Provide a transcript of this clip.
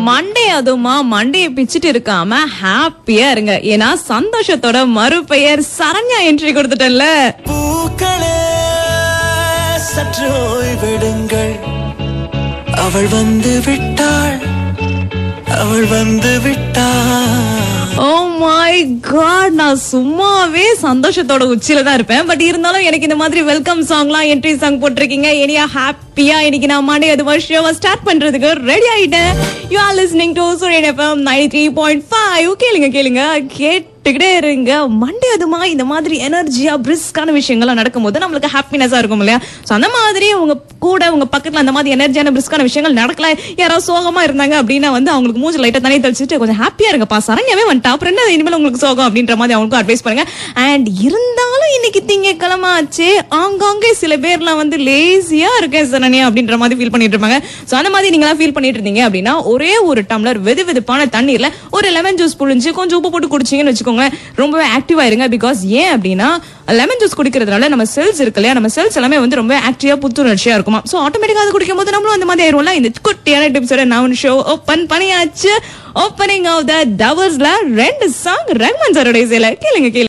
Monday அதுமா மண்டைய பிச்சுட்டு இருக்காம ஹாப்பியா இருங்க ஏன்னா சந்தோஷத்தோட மறுபெயர் சரண்யா என்ட்ரி கொடுத்துட்டேன்ல பூக்களே சற்று ஓய்வெடுங்கள் அவள் வந்து விட்டாள் அவள் வந்து விட்டாள் ஓ மை காட் நான் சும்மாவே சந்தோஷத்தோட உச்சியில தான் இருப்பேன் பட் இருந்தாலும் எனக்கு இந்த மாதிரி வெல்கம் சாங்லாம் என்ட்ரி சாங் போட்டிருக்கீங்க இனியா ஹாப்பியா இன்னைக்கு நான் மண்டே அது வருஷம் ஸ்டார்ட் பண்றதுக்கு ரெடி ஆயிட்டேன் you are listening to Suryan FM ninety three point five கேளுங்க கேளுங்க கேட்டுக்கிட்டே இருங்க மண்டே அதுமா இந்த மாதிரி எனர்ஜியா பிரிஸ்கான விஷயங்கள்லாம் நடக்கும்போது நம்மளுக்கு ஹாப்பினஸா இருக்கும் இல்லையா ஸோ அந்த மாதிரி உங்க கூட உங்க பக்கத்துல அந்த மாதிரி எனர்ஜியான பிரிஸ்கான விஷயங்கள் நடக்கல யாராவது சோகமா இருந்தாங்க அப்படின்னா வந்து அவங்களுக்கு மூஞ்சி லைட்டா தண்ணி தெளிச்சுட்டு கொஞ்சம் ஹாப்பியா இருங்கப்பா சரண்யாவே வந்துட்டா அப்புறம் என்ன இனிமேல் உங்களுக்கு சோகம் அப்படின்ற மாதிரி அவங்களுக்கும் அட்வைஸ் பண்ணுங்க அண்ட் இருந்தாலும் இன்னைக்கு திங்கக்கிழமை ஆச்சு ஆங்காங்கே சில பேர்லாம் வந்து லேசியா இருக்கேன் சரண்யா அப்படின்ற மாதிரி ஃபீல் பண்ணிட்டு இருப்பாங்க ஸோ அந்த மாதிரி நீங்களா ஃபீல் பண்ணிட்டு இருந்தீங்க அப்படின்னா ஒரே ஒரு டம்ளர் வெது வெதுப்பான தண்ணீர்ல ஒரு லெமன் ஜூஸ் புழிஞ்சு கொஞ்சம் உப்பு போட்டு குடிச்சீங்கன்னு வச்சுக்கோங்களேன் ரொம்பவே ஆக்டிவா இருங்க பிகாஸ் ஏன் அப்படின்னா லெமன் ஜூஸ் குடிக்கிறதுனால நம்ம செல்ஸ் இருக்கு இல்லையா நம்ம செல்ஸ் எல்லாமே வந்து ரொம்ப ஆக்டிவா புத்துணர்ச்சியா இருக்குமா ஸோ ஆட்டோமேட்டிக்கா அது குடிக்கும் போது நம்மளும் அந்த மாதிரி ஆயிரும்ல இந்த குட்டியான டிப்ஸோட நான் ஷோ ஓப்பன் பண்ணியாச்சு ஓப்பனிங் ஆஃப் த டவர்ஸ்ல ரெண்டு சாங் ரஹ்மான் சாரோட இசையில கேளுங்க கேளுங்க